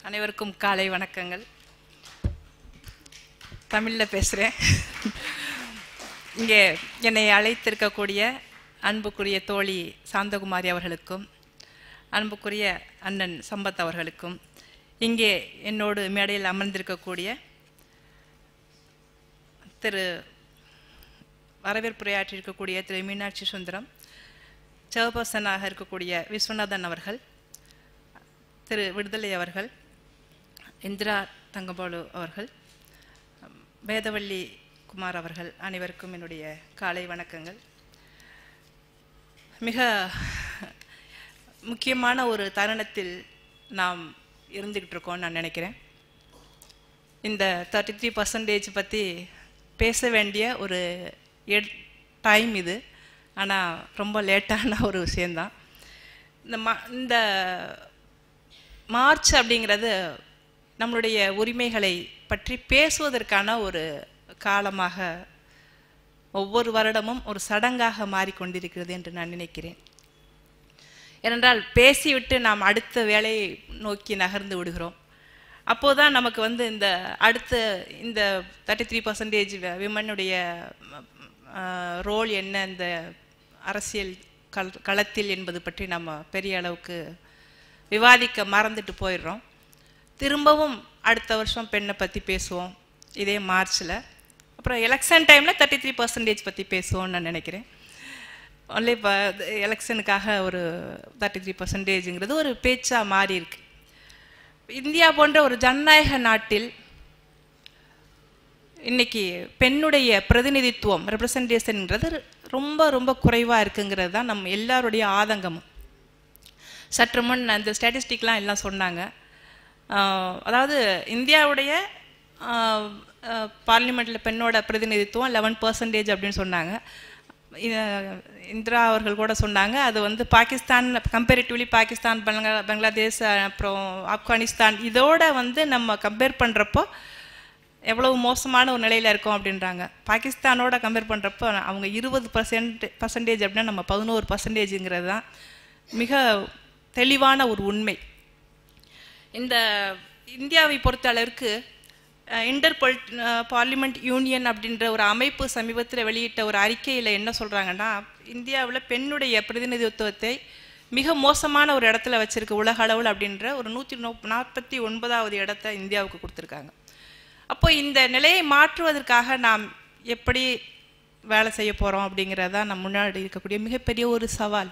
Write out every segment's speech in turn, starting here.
அனைவருக்கும் காலை வணக்கங்கள் தமிழில் பேசுகிறேன் இங்கே என்னை அழைத்திருக்கக்கூடிய அன்புக்குரிய தோழி சாந்தகுமாரி அவர்களுக்கும் அன்புக்குரிய அண்ணன் சம்பத் அவர்களுக்கும் இங்கே என்னோடு மேடையில் அமர்ந்திருக்கக்கூடிய திரு வரவேற்புரையாற்றியிருக்கக்கூடிய திரு மீனாட்சி சுந்தரம் சேர்பர்சனாக இருக்கக்கூடிய விஸ்வநாதன் அவர்கள் திரு விடுதலை அவர்கள் இந்திரா தங்கபாலு அவர்கள் வேதவள்ளி குமார் அவர்கள் அனைவருக்கும் என்னுடைய காலை வணக்கங்கள் மிக முக்கியமான ஒரு தருணத்தில் நாம் இருந்துக்கிட்டு இருக்கோம்னு நான் நினைக்கிறேன் இந்த தேர்ட்டி த்ரீ பர்சன்டேஜ் பற்றி பேச வேண்டிய ஒரு டைம் இது ஆனால் ரொம்ப லேட்டான ஒரு விஷயந்தான் இந்த மா இந்த மார்ச் அப்படிங்கிறது நம்மளுடைய உரிமைகளை பற்றி பேசுவதற்கான ஒரு காலமாக ஒவ்வொரு வருடமும் ஒரு சடங்காக மாறிக்கொண்டிருக்கிறது என்று நான் நினைக்கிறேன் ஏனென்றால் பேசிவிட்டு நாம் அடுத்த வேலையை நோக்கி நகர்ந்து விடுகிறோம் அப்போதான் நமக்கு வந்து இந்த அடுத்த இந்த தேர்ட்டி த்ரீ பர்சன்டேஜ் விமனுடைய ரோல் என்ன இந்த அரசியல் கள் களத்தில் என்பது பற்றி நம்ம பெரிய அளவுக்கு விவாதிக்க மறந்துட்டு போயிடுறோம் திரும்பவும் அடுத்த வருஷம் பெண்ணை பற்றி பேசுவோம் இதே மார்ச்சில் அப்புறம் எலெக்ஷன் டைமில் தேர்ட்டி த்ரீ பர்சன்டேஜ் பற்றி பேசுவோம்னு நான் நினைக்கிறேன் ஒன்லி இப்போ எலெக்ஷனுக்காக ஒரு தேர்ட்டி த்ரீ பர்சன்டேஜுங்கிறது ஒரு பேச்சாக மாறி இருக்கு இந்தியா போன்ற ஒரு ஜனநாயக நாட்டில் இன்னைக்கு பெண்ணுடைய பிரதிநிதித்துவம் ரெப்ரசன்டேஷன்ங்கிறது ரொம்ப ரொம்ப குறைவாக இருக்குங்கிறது தான் நம்ம எல்லாருடைய ஆதங்கமும் சற்று முன் அந்த ஸ்டாட்டிஸ்டிக்லாம் எல்லாம் சொன்னாங்க அதாவது இந்தியாவுடைய பார்லிமெண்ட்டில் பெண்ணோட பிரதிநிதித்துவம் லெவன் பர்சன்டேஜ் அப்படின்னு சொன்னாங்க இந்திரா அவர்கள் கூட சொன்னாங்க அது வந்து பாகிஸ்தான் கம்பேரிட்டிவ்லி பாகிஸ்தான் பங்களா பங்களாதேஷ் அப்புறம் ஆப்கானிஸ்தான் இதோட வந்து நம்ம கம்பேர் பண்ணுறப்போ எவ்வளவு மோசமான ஒரு நிலையில் இருக்கோம் அப்படின்றாங்க பாகிஸ்தானோட கம்பேர் பண்ணுறப்போ அவங்க இருபது பர்சன்ட் பர்சன்டேஜ் அப்படின்னா நம்ம பதினோரு பர்சன்டேஜுங்கிறது தான் மிக தெளிவான ஒரு உண்மை இந்த இந்தியாவை பொறுத்த அளவிற்கு இன்டர் பொல் பார்லிமெண்ட் யூனியன் அப்படின்ற ஒரு அமைப்பு சமீபத்தில் வெளியிட்ட ஒரு அறிக்கையில் என்ன சொல்கிறாங்கன்னா இந்தியாவில் பெண்ணுடைய பிரதிநிதித்துவத்தை மிக மோசமான ஒரு இடத்துல வச்சுருக்கு உலக அளவில் அப்படின்ற ஒரு நூற்றி நோ நாற்பத்தி ஒன்பதாவது இடத்த இந்தியாவுக்கு கொடுத்துருக்காங்க அப்போ இந்த நிலையை மாற்றுவதற்காக நாம் எப்படி வேலை செய்ய போகிறோம் அப்படிங்கிறது தான் நம்ம முன்னாடி இருக்கக்கூடிய மிகப்பெரிய ஒரு சவால்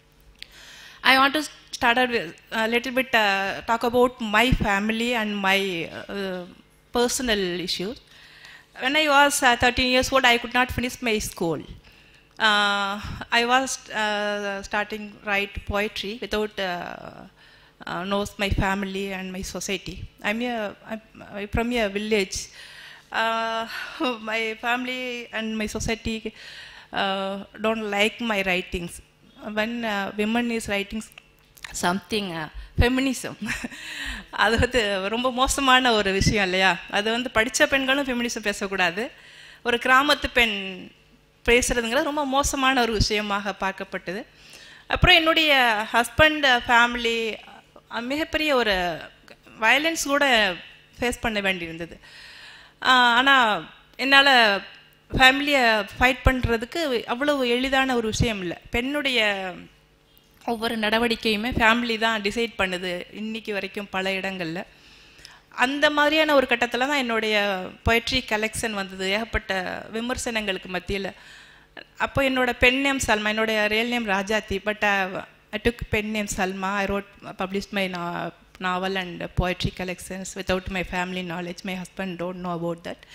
I want to start out with a little bit uh, talk about my family and my uh, personal issues. When I was uh, 13 years old, I could not finish my school. Uh, I was uh, starting write poetry without uh, uh, knows my family and my society. I'm, a, I'm, I'm from a village. Uh, my family and my society uh, don't like my writings. when uh, women is writing something uh, feminism அது வந்து ரொம்ப மோசமான ஒரு விஷயம் இல்லையா அது வந்து படித்த பெண்களும் ஃபெமினிசம் பேசக்கூடாது ஒரு கிராமத்து பெண் பேசுகிறதுங்கிறது ரொம்ப மோசமான ஒரு விஷயமாக பார்க்கப்பட்டது அப்புறம் என்னுடைய ஹஸ்பண்ட் ஃபேமிலி மிகப்பெரிய ஒரு வயலன்ஸ் கூட ஃபேஸ் பண்ண வேண்டியிருந்தது ஆனால் என்னால் ஃபேமிலியை ஃபைட் பண்ணுறதுக்கு அவ்வளவு எளிதான ஒரு விஷயம் இல்லை பெண்ணுடைய ஒவ்வொரு நடவடிக்கையுமே ஃபேமிலி தான் டிசைட் பண்ணுது இன்னைக்கு வரைக்கும் பல இடங்களில் அந்த மாதிரியான ஒரு கட்டத்தில் தான் என்னுடைய பொயட்ரி கலெக்ஷன் வந்தது ஏகப்பட்ட விமர்சனங்களுக்கு மத்தியில் அப்போ என்னோட பெண் நேம் சல்மா என்னுடைய real name Rajathi but I took pen name Salma I wrote publish my novel and poetry collections without my family knowledge my husband don't know about that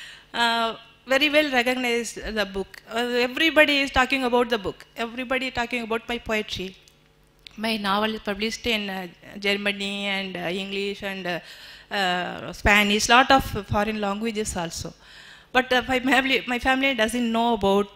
very well recognized the book. Uh, everybody is talking about the book. Everybody talking about my poetry. My novel is published in uh, Germany and uh, English and Spanish, lot of foreign languages also. But my family, my family doesn't know about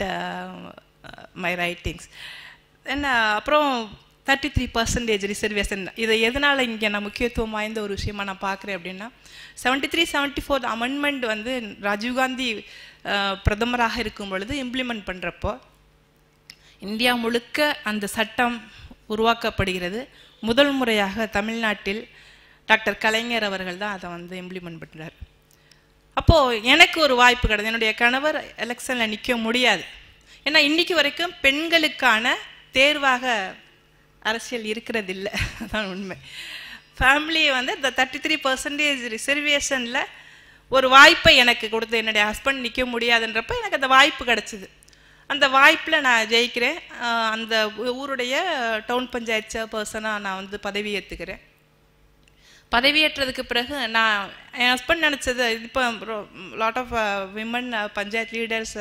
my writings. Then அப்புறம் thirty three percentage reservation இதை எதனால் இங்கே நான் முக்கியத்துவம் வாய்ந்த ஒரு விஷயமா நான் பார்க்குறேன் அப்படின்னா seventy three seventy four amendment வந்து ராஜீவ்காந்தி பிரதமராக இருக்கும் பொழுது இம்ப்ளிமெண்ட் பண்ணுறப்போ இந்தியா முழுக்க அந்த சட்டம் உருவாக்கப்படுகிறது முதல் முறையாக தமிழ்நாட்டில் டாக்டர் கலைஞர் அவர்கள் தான் அதை வந்து இம்ப்ளிமெண்ட் பண்ணுறாரு அப்போது எனக்கு ஒரு வாய்ப்பு கிடையாது என்னுடைய கணவர் எலெக்ஷனில் நிற்க முடியாது ஏன்னா இன்னைக்கு வரைக்கும் பெண்களுக்கான தேர்வாக அரசியல் இருக்கிறது இல்லை அதான் உண்மை ஃபேமிலியை வந்து இந்த தேர்ட்டி த்ரீ பர்சன்டேஜ் ரிசர்வேஷனில் ஒரு வாய்ப்பை எனக்கு கொடுத்து என்னுடைய ஹஸ்பண்ட் நிற்க முடியாதுன்றப்ப எனக்கு அந்த வாய்ப்பு கிடச்சிது அந்த வாய்ப்பில் நான் ஜெயிக்கிறேன் ஆஹ் அந்த ஊ- ஊருடைய டவுன் பஞ்சாயத்து சேர்பர்சனாக நான் வந்து பதவி ஏற்றுக்கிறேன் பதவியேற்றதுக்கு பிறகு நான் என் ஹஸ்பண்ட் நினச்சது இப்போ lot of women panchayat leaders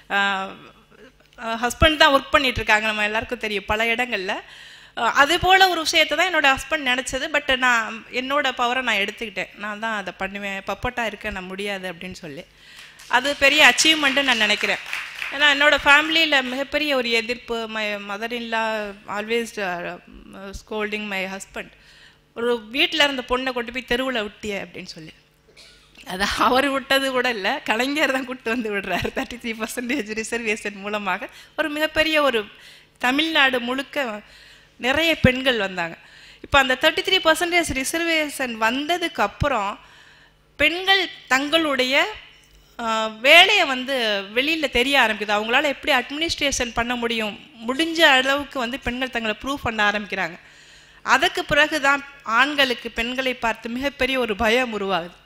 husband தான் ஒர்க் பண்ணிட்டு இருக்காங்க நம்ம எல்லாருக்கும் தெரியும் பல இடங்களில் அது போல் ஒரு விஷயத்தை தான் என்னோட ஹஸ்பண்ட் நினச்சது பட் நான் என்னோட பவரை நான் எடுத்துக்கிட்டேன் நான் தான் அதை பண்ணுவேன் பப்பட்டா இருக்க நான் முடியாது அப்படின்னு சொல்லி அது பெரிய அச்சீவ்மெண்ட்டு நான் நினைக்கிறேன் ஏன்னா என்னோட ஃபேமிலியில் மிகப்பெரிய ஒரு எதிர்ப்பு my mother in-law always scolding my husband ஒரு வீட்டில் இருந்த பொண்ணை கொண்டு போய் தெருவில் விட்டிய அப்படின்னு சொல்லி அது அவர் விட்டது கூட இல்லை கலைஞர் தான் கூட்டு வந்து விடுறாரு தேர்ட்டி த்ரீ பர்சன்டேஜ் ரிசர்வேஷன் மூலமாக ஒரு மிகப்பெரிய ஒரு தமிழ்நாடு முழுக்க நிறைய பெண்கள் வந்தாங்க இப்போ அந்த தேர்ட்டி த்ரீ பர்சன்டேஜ் ரிசர்வேஷன் வந்ததுக்கு அப்புறம் பெண்கள் தங்களுடைய ஆஹ், வேலையை வந்து வெளியில் தெரிய ஆரம்பிக்குது அவங்களால எப்படி அட்மினிஸ்ட்ரேஷன் பண்ண முடியும் முடிஞ்ச அளவுக்கு வந்து பெண்கள் தங்களை ப்ரூவ் பண்ண ஆரம்பிக்கிறாங்க அதுக்கு பிறகு தான் ஆண்களுக்கு பெண்களை பார்த்து மிகப்பெரிய ஒரு பயம் உருவாகுது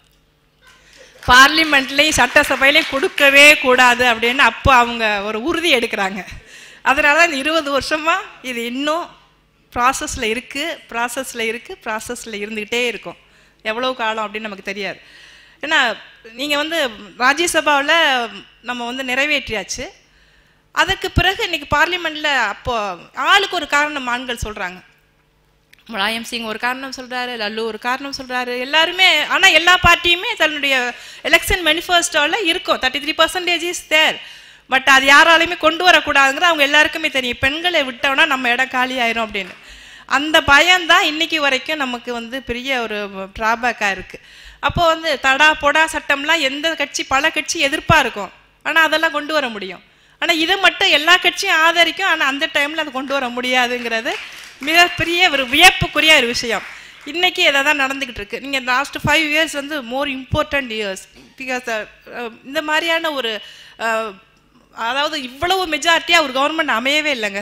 பார்லிமெண்ட்லேயும் சட்டசபையிலையும் கொடுக்கவே கூடாது அப்படின்னு அப்போ அவங்க ஒரு உறுதி எடுக்கிறாங்க அதனால தான் இந்த இருபது வருஷமா இது இன்னும் ப்ராசஸில் இருக்குது ப்ராசஸில் இருக்குது ப்ராசஸில் இருந்துக்கிட்டே இருக்கும் எவ்வளோ காலம் அப்படின்னு நமக்கு தெரியாது ஏன்னா நீங்கள் வந்து ராஜ்யசபாவில் நம்ம வந்து நிறைவேற்றியாச்சு அதுக்கு பிறகு இன்னைக்கு பார்லிமெண்ட்டில் அப்போ ஆளுக்கு ஒரு காரணம் ஆண்கள் சொல்கிறாங்க முலாயம் சிங் ஒரு காரணம் சொல்றாரு லல்லு ஒரு காரணம் சொல்றாரு எல்லாருமே ஆனா எல்லா பார்ட்டியுமே தன்னுடைய எலெக்ஷன் மேனிஃபெஸ்டோல இருக்கும் thirty three percentage is there but அது யாராலையுமே கொண்டு வரக்கூடாதுங்கிற அவங்க எல்லாருக்குமே தெரியும் பெண்களை விட்டோம்னா நம்ம இடம் காலி ஆயிரும் அப்படின்னு அந்த பயம்தான் இன்னைக்கு வரைக்கும் நமக்கு வந்து பெரிய ஒரு டிராபேக்காக இருக்கு அப்போ வந்து தடா பொடா சட்டம்லாம் எந்த கட்சி பல கட்சி எதிர்ப்பா இருக்கும் ஆனா அதெல்லாம் கொண்டு வர முடியும் ஆனா இதை மட்டும் எல்லா கட்சியும் ஆதரிக்கும் ஆனா அந்த டைம்ல அது கொண்டு வர முடியாதுங்கிறது மிகப்பெரிய ஒரு வியப்புக்குரிய ஒரு விஷயம் இன்னைக்கு இதை தான் நடந்துகிட்டு இருக்கு நீங்க லாஸ்ட் ஃபைவ் இயர்ஸ் வந்து மோர் இம்பார்ட்டன்ட் இயர்ஸ் பிகாஸ் இந்த மாதிரியான ஒரு அஹ், அதாவது இவ்வளவு மெஜாரிட்டியா ஒரு கவர்மெண்ட் அமையவே இல்லைங்க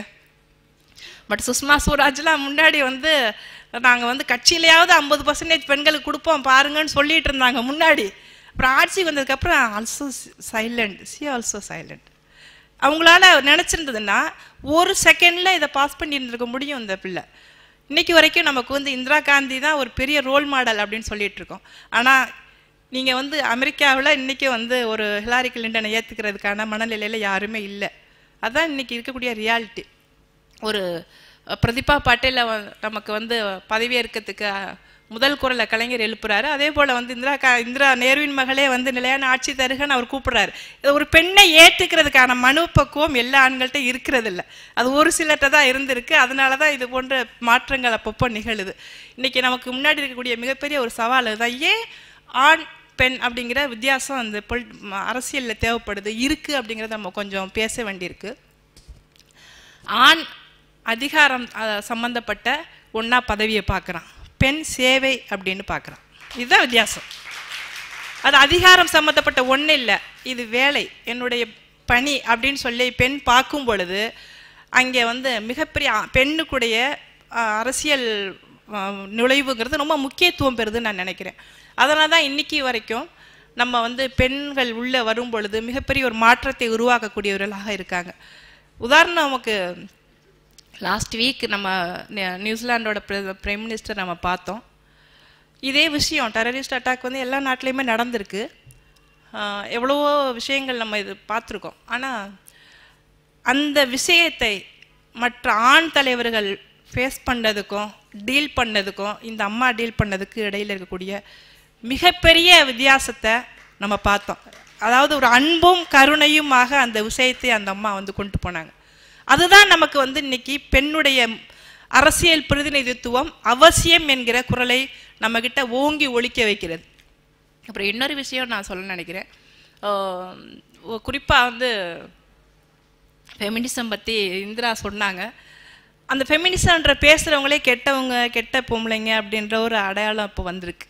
பட் சுஷ்மா ஸ்வராஜ்லாம் முன்னாடி வந்து நாங்கள் வந்து கட்சியிலையாவது ஐம்பது பர்சன்டேஜ் பெண்களுக்கு கொடுப்போம் பாருங்கன்னு சொல்லிட்டு இருந்தாங்க முன்னாடி அப்புறம் ஆட்சி வந்ததுக்கப்புறம் also silent see also silent அவங்களால நினச்சிருந்ததுன்னா ஒரு செகண்டில் இதை பாஸ் பண்ணி இருந்திருக்க முடியும் இந்த பிள்ளை இன்னைக்கு வரைக்கும் நமக்கு வந்து இந்திரா காந்தி தான் ஒரு பெரிய ரோல் மாடல் அப்படின்னு சொல்லிட்டு இருக்கோம் ஆனால் நீங்கள் வந்து அமெரிக்காவில் இன்னைக்கு வந்து ஒரு ஹிலாரி கிளின்டனை ஏற்றுக்கிறதுக்கான மனநிலையில் யாருமே இல்லை அதான் இன்னைக்கு இருக்கக்கூடிய ரியாலிட்டி ஒரு அஹ், பிரதிபா பாட்டீல வ- நமக்கு வந்து பதவியேற்கிறதுக்கு அஹ், முதல் குரலை கலைஞர் எழுப்புறாரு அதே போல வந்து இந்திரா கா இந்திரா நேருவின் மகளே வந்து நிலையான ஆட்சி தருகன்னு அவர் கூப்பிடுறாரு இது ஒரு பெண்ணை ஏற்றுக்கிறதுக்கான மனுப்பக்குவம் எல்லா ஆண்கள்ட்ட இருக்கிறது இல்ல அது ஒரு சிலர்கிட்ட தான் இருந்திருக்கு அதனால தான் இது போன்ற மாற்றங்கள் அப்பப்போ நிகழுது இன்னைக்கு நமக்கு முன்னாடி இருக்கக்கூடிய மிகப்பெரிய ஒரு சவால் அதுதான் ஏன் ஆண் பெண் அப்படிங்கிற வித்தியாசம் அந்த பொல் அரசியலில் தேவைப்படுது இருக்கு அப்படிங்கிறத நம்ம கொஞ்சம் பேச வேண்டியிருக்கு ஆண் அதிகாரம் அஹ், சம்பந்தப்பட்ட ஒன்றா பதவியை பார்க்குறான் பெண் சேவை அப்படின்னு பார்க்குறான் இதுதான் வித்தியாசம் அது அதிகாரம் சம்மந்தப்பட்ட ஒண்ணு இல்லை இது வேலை என்னுடைய பணி அப்படின்னு சொல்லி பெண் பார்க்கும் பொழுது அங்கே வந்து மிகப்பெரிய அ- பெண்ணுக்குடைய அஹ், அரசியல் அஹ், நுழைவுங்கிறது ரொம்ப முக்கியத்துவம் பெறுதுன்னு நான் நினைக்கிறேன் அதனால தான் இன்னைக்கு வரைக்கும் நம்ம வந்து பெண்கள் உள்ளே வரும் பொழுது மிகப்பெரிய ஒரு மாற்றத்தை உருவாக்கக்கூடியவர்களாக இருக்காங்க உதாரணம் நமக்கு லாஸ்ட் வீக் நம்ம நி- நியூசிலாண்டோட பிரைம் மினிஸ்டர் நம்ம பார்த்தோம் இதே விஷயம் டெரரிஸ்ட் அட்டாக் வந்து எல்லா நாட்டிலையுமே நடந்திருக்கு ஆஹ் எவ்வளவோ விஷயங்கள் நம்ம இது பார்த்துருக்கோம் ஆனால் அந்த விஷயத்தை மற்ற ஆண் தலைவர்கள் ஃபேஸ் பண்ணதுக்கும் டீல் பண்ணதுக்கும் இந்த அம்மா டீல் பண்ணதுக்கு இடையில இருக்கக்கூடிய மிகப்பெரிய வித்தியாசத்தை நம்ம பார்த்தோம் அதாவது ஒரு அன்பும் கருணையுமாக அந்த விஷயத்தை அந்த அம்மா வந்து கொண்டு போனாங்க அதுதான் நமக்கு வந்து இன்னைக்கு பெண்ணுடைய அரசியல் பிரதிநிதித்துவம் அவசியம் என்கிற குரலை நம்மக்கிட்ட ஓங்கி ஒலிக்க வைக்கிறது அப்புறம் இன்னொரு விஷயம் நான் சொல்ல நினைக்கிறேன் குறிப்பாக வந்து ஃபெமினிசம் பற்றி இந்திரா சொன்னாங்க அந்த ஃபெமினிசம்ன்ற பேசுகிறவங்களே கெட்டவங்க கெட்ட பொம்பளைங்க அப்படின்ற ஒரு அடையாளம் இப்போ வந்திருக்கு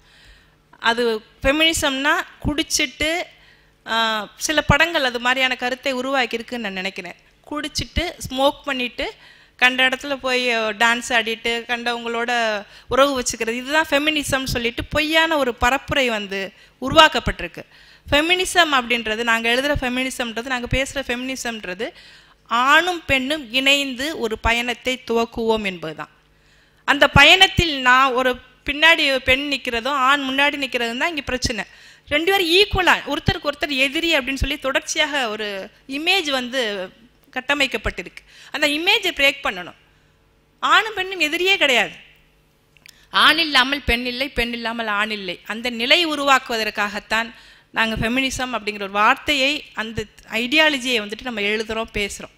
அது ஃபெமினிசம்னா குடிச்சிட்டு ஆஹ், சில படங்கள் அது மாதிரியான கருத்தை உருவாக்கியிருக்குன்னு நான் நினைக்கிறேன் குடிச்சிட்டு ஸ்மோக் பண்ணிட்டு கண்ட இடத்துல போய் டான்ஸ் ஆடிட்டு கண்டவங்களோட உறவு வச்சுக்கிறது இதுதான் ஃபெமினிசம் சொல்லிட்டு பொய்யான ஒரு பரப்புரை வந்து உருவாக்கப்பட்டிருக்கு ஃபெமினிசம் அப்படின்றது நாங்கள் எழுதுகிற ஃபெமினிசம்ன்றது நாங்கள் பேசுகிற ஃபெமினிசம்ன்றது ஆணும் பெண்ணும் இணைந்து ஒரு பயணத்தை துவக்குவோம் என்பதுதான் அந்த பயணத்தில் நான் ஒரு பின்னாடி பெண் நிற்கிறதும் ஆண் முன்னாடி நிற்கிறதும் தான் இங்கே பிரச்சனை ரெண்டு பேரும் ஈக்குவலாக ஒருத்தருக்கு ஒருத்தர் எதிரி அப்படின்னு சொல்லி தொடர்ச்சியாக ஒரு இமேஜ் வந்து கட்டமைக்கப்பட்டிருக்கு அந்த இமேஜை பிரேக் பண்ணணும் ஆணும் பெண்ணும் எதிரியே கிடையாது ஆண் இல்லாமல் பெண் இல்லை பெண் இல்லாமல் ஆண் இல்லை அந்த நிலை உருவாக்குவதற்காகத்தான் நாங்கள் ஃபெமினிசம் அப்படிங்கிற ஒரு வார்த்தையை அந்த ஐடியாலஜியை வந்துட்டு நம்ம எழுதுகிறோம் பேசுகிறோம்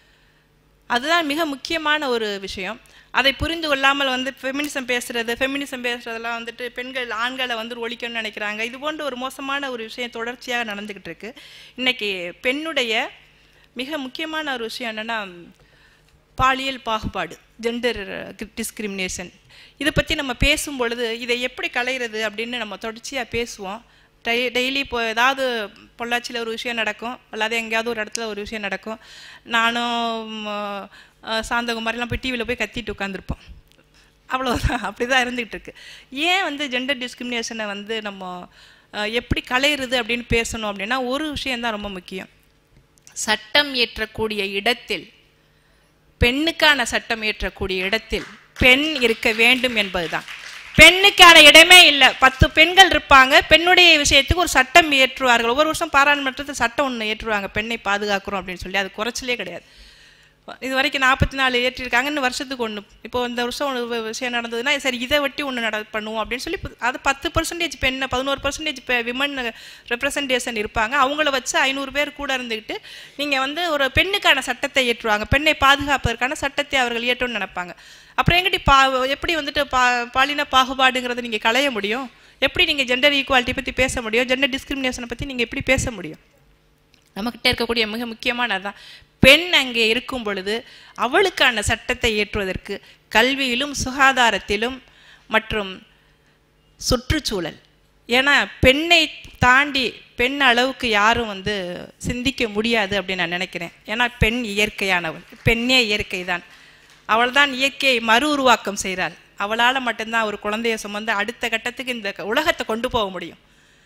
அதுதான் மிக முக்கியமான ஒரு விஷயம் அதை புரிந்து கொள்ளாமல் வந்து ஃபெமினிசம் பேசுறது ஃபெமினிசம் பேசுறதெல்லாம் வந்துட்டு பெண்கள் ஆண்களை வந்து ஒழிக்கணும்னு நினைக்கிறாங்க இது போன்ற ஒரு மோசமான ஒரு விஷயம் தொடர்ச்சியாக நடந்துக்கிட்டு இருக்கு இன்னைக்கு பெண்ணுடைய மிக முக்கியமான ஒரு விஷயம் என்னன்னா பாலியல் பாகுபாடு ஜெண்டர் டிஸ்கிரிமினேஷன் இதை பற்றி நம்ம பேசும் பொழுது இதை எப்படி களையிறது அப்படின்னு நம்ம தொடர்ச்சியாக பேசுவோம் டெய் டெய்லி இப்போ ஏதாவது பொள்ளாச்சியில் ஒரு விஷயம் நடக்கும் அல்லாத எங்கேயாவது ஒரு இடத்துல ஒரு விஷயம் நடக்கும் நானும் அஹ், சாந்தகுமாரிலாம் போய் டிவியில் போய் கத்திட்டு உட்காந்துருப்போம் அவ்வளோதான் அப்படி தான் இருந்துகிட்டு இருக்கு ஏன் வந்து ஜெண்டர் டிஸ்கிரிமினேஷனை வந்து நம்ம அஹ், எப்படி களையிறது அப்படின்னு பேசணும் அப்படின்னா ஒரு விஷயம்தான் ரொம்ப முக்கியம் சட்டம் இயற்றக்கூடிய இடத்தில் பெண்ணுக்கான சட்டம் இயற்றக்கூடிய இடத்தில் பெண் இருக்க வேண்டும் என்பதுதான் பெண்ணுக்கான இடமே இல்லை பத்து பெண்கள் இருப்பாங்க பெண்ணுடைய விஷயத்துக்கு ஒரு சட்டம் இயற்றுவார்கள் ஒவ்வொரு வருஷம் பாராளுமன்றத்தில் சட்டம் ஒன்று ஏற்றுவாங்க பெண்ணை பாதுகாக்கிறோம் அப்படின்னு சொல்லி அது குறைச்சலே கிடையாது இது வரைக்கும் நாற்பத்தி நாலு ஏற்றிருக்காங்க இன்னும் வருஷத்துக்கு ஒன்று இப்போ இந்த வருஷம் ஒரு வி- விஷயம் நடந்ததுன்னா சரி இதை வெட்டி ஒன்று நட பண்ணுவோம் அப்படின்னு சொல்லி இப்ப அது பத்து பர்சன்டேஜ் பெண்ணை பதினோரு பர்சன்டேஜ் விமன் ரெப்ரசன்டேஷன் இருப்பாங்க அவங்கள வச்சு ஐநூறு பேர் கூட இருந்துக்கிட்டு நீங்கள் வந்து ஒரு பெண்ணுக்கான சட்டத்தை ஏற்றுவாங்க பெண்ணை பாதுகாப்பதற்கான சட்டத்தை அவர்கள் ஏற்றணும்னு நினைப்பாங்க அப்புறம் எங்கிட்ட பா எப்படி வந்துட்டு பா பாலின பாகுபாடுங்கிறத நீங்கள் களைய முடியும் எப்படி நீங்கள் ஜெண்டர் ஈக்குவாலிட்டி பற்றி பேச முடியும் ஜெண்டர் டிஸ்கிரிமினேஷனை பற்றி நீங்கள் எப்படி பேச முடியும் நம்மக்கிட்ட இருக்கக்கூடிய மிக முக்கியமானதுதான் பெண் அங்கே இருக்கும் பொழுது அவளுக்கான சட்டத்தை ஏற்றுவதற்கு கல்வியிலும் சுகாதாரத்திலும் மற்றும் சுற்றுச்சூழல் ஏன்னா பெண்ணை தாண்டி பெண் அளவுக்கு யாரும் வந்து சிந்திக்க முடியாது அப்படின்னு நான் நினைக்கிறேன் ஏன்னா பெண் இயற்கையானவள் பெண்ணே இயற்கை தான் அவள் தான் இயற்கையை மறு உருவாக்கம் செய்கிறாள் அவளால் மட்டும்தான் ஒரு குழந்தையை சுமந்து அடுத்த கட்டத்துக்கு இந்த உலகத்தை கொண்டு போக முடியும்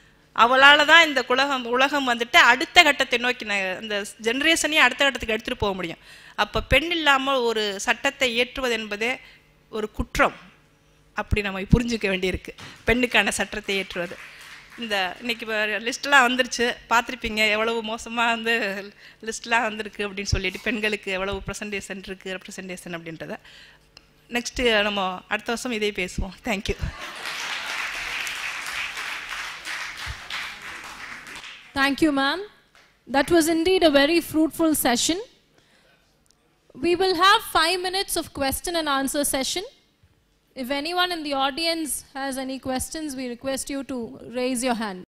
அவளால் தான் இந்த உலகம் உலகம் வந்துட்டு அடுத்த கட்டத்தை நோக்கி ந- இந்த ஜெனரேஷனையும் அடுத்த கட்டத்துக்கு எடுத்துகிட்டு போக முடியும் அப்போ பெண் இல்லாமல் ஒரு சட்டத்தை இயற்றுவது என்பதே ஒரு குற்றம் அப்படி நம்ம புரிஞ்சுக்க வேண்டியிருக்கு பெண்ணுக்கான சட்டத்தை ஏற்றுவது இந்த இன்னைக்கு லிஸ்ட்லாம் வந்துருச்சு பார்த்துருப்பீங்க எவ்வளவு மோசமாக வந்து லிஸ்ட்லாம் வந்திருக்கு அப்படின்னு சொல்லிட்டு பெண்களுக்கு எவ்வளவு ப்ரெசன்டேஷன் இருக்குது ரெப்ரசன்டேஷன் அப்படின்றத நெக்ஸ்ட்டு நம்ம அடுத்த வருஷம் இதே பேசுவோம் thank you Thank you, ma'am. That was indeed a very fruitful session. We will have five minutes of question and answer session. If anyone in the audience has any questions, we request you to raise your hand.